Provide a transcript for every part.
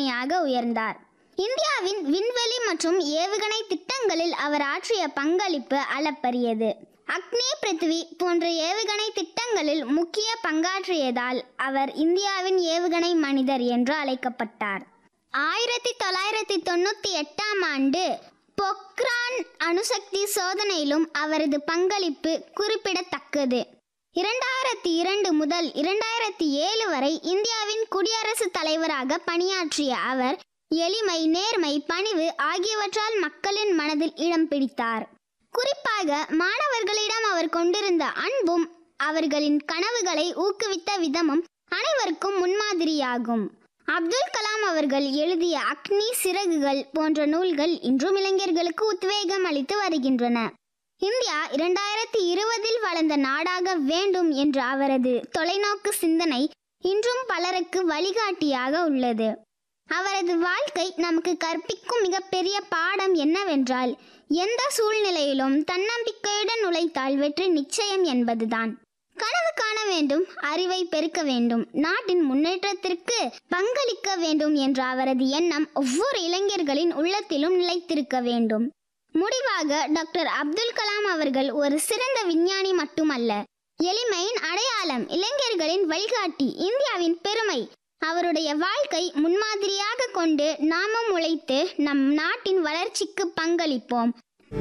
விஞ்ஞானியாக உயர்ந்தார் இந்தியாவின் விண்வெளி மற்றும் ஏவுகணை திட்டங்களில் அவர் ஆற்றிய பங்களிப்பு அளப்பரியது அக்னி பிருத்வி போன்ற ஏவுகணை திட்டங்களில் முக்கிய பங்காற்றியதால் அவர் இந்தியாவின் ஏவுகணை மனிதர் என்று அழைக்கப்பட்டார் ஆயிரத்தி தொள்ளாயிரத்தி தொண்ணூற்றி எட்டாம் ஆண்டு பொக்ரான் அணுசக்தி சோதனையிலும் அவரது பங்களிப்பு குறிப்பிடத்தக்கது இரண்டாயிரத்தி இரண்டு முதல் இரண்டாயிரத்தி ஏழு வரை இந்தியாவின் குடியரசுத் தலைவராக பணியாற்றிய அவர் எளிமை நேர்மை பணிவு ஆகியவற்றால் மக்களின் மனதில் இடம் பிடித்தார் குறிப்பாக மாணவர்களிடம் அவர் கொண்டிருந்த அன்பும் அவர்களின் கனவுகளை ஊக்குவித்த விதமும் அனைவருக்கும் முன்மாதிரியாகும் அப்துல் கலாம் அவர்கள் எழுதிய அக்னி சிறகுகள் போன்ற நூல்கள் இன்றும் இளைஞர்களுக்கு உத்வேகம் அளித்து வருகின்றன இந்தியா இரண்டாயிரத்தி இருபதில் வளர்ந்த நாடாக வேண்டும் என்ற அவரது தொலைநோக்கு சிந்தனை இன்றும் பலருக்கு வழிகாட்டியாக உள்ளது அவரது வாழ்க்கை நமக்கு கற்பிக்கும் மிகப்பெரிய பாடம் என்னவென்றால் எந்த சூழ்நிலையிலும் தன்னம்பிக்கையுடன் உழைத்தால் வெற்றி நிச்சயம் என்பதுதான் கனவு காண வேண்டும் அறிவை பெருக்க வேண்டும் நாட்டின் முன்னேற்றத்திற்கு பங்களிக்க வேண்டும் என்ற அவரது எண்ணம் ஒவ்வொரு இளைஞர்களின் உள்ளத்திலும் நிலைத்திருக்க வேண்டும் முடிவாக டாக்டர் அப்துல் கலாம் அவர்கள் ஒரு சிறந்த விஞ்ஞானி மட்டுமல்ல எளிமையின் அடையாளம் இளைஞர்களின் வழிகாட்டி இந்தியாவின் பெருமை அவருடைய வாழ்க்கை முன்மாதிரியாக கொண்டு நாமும் உழைத்து நம் நாட்டின் வளர்ச்சிக்கு பங்களிப்போம்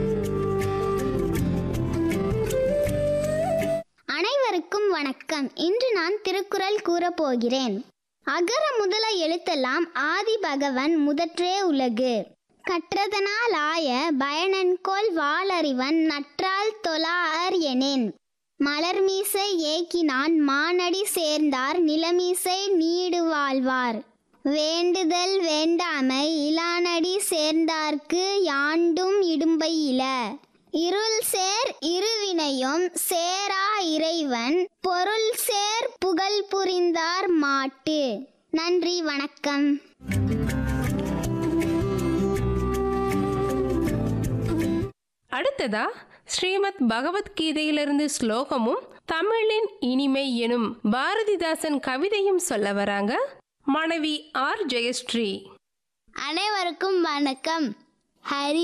அனைவருக்கும் வணக்கம் இன்று நான் திருக்குறள் கூறப்போகிறேன் அகர முதல எழுத்தெல்லாம் ஆதி பகவன் முதற்றே உலகு கற்றதனால் ஆய பயனன்கோல் வாளறிவன் நற்றால் தொழார் எனேன் மலர்மீசை ஏக்கினான் மானடி சேர்ந்தார் நிலமீசை நீடு வாழ்வார் வேண்டுதல் வேண்டாமை இலானடி சேர்ந்தார்க்கு யாண்டும் இடும்பை இல இருள் சேர் இருவினையும் சேரா இறைவன் பொருள் சேர் புகழ் புரிந்தார் மாட்டு நன்றி வணக்கம் அடுத்ததா ஸ்ரீமத் பகவத்கீதையிலிருந்து ஸ்லோகமும் தமிழின் இனிமை எனும் பாரதிதாசன் கவிதையும் சொல்ல வராங்க மனைவி ஆர் ஜெயஸ்ரீ அனைவருக்கும் வணக்கம் ஹரி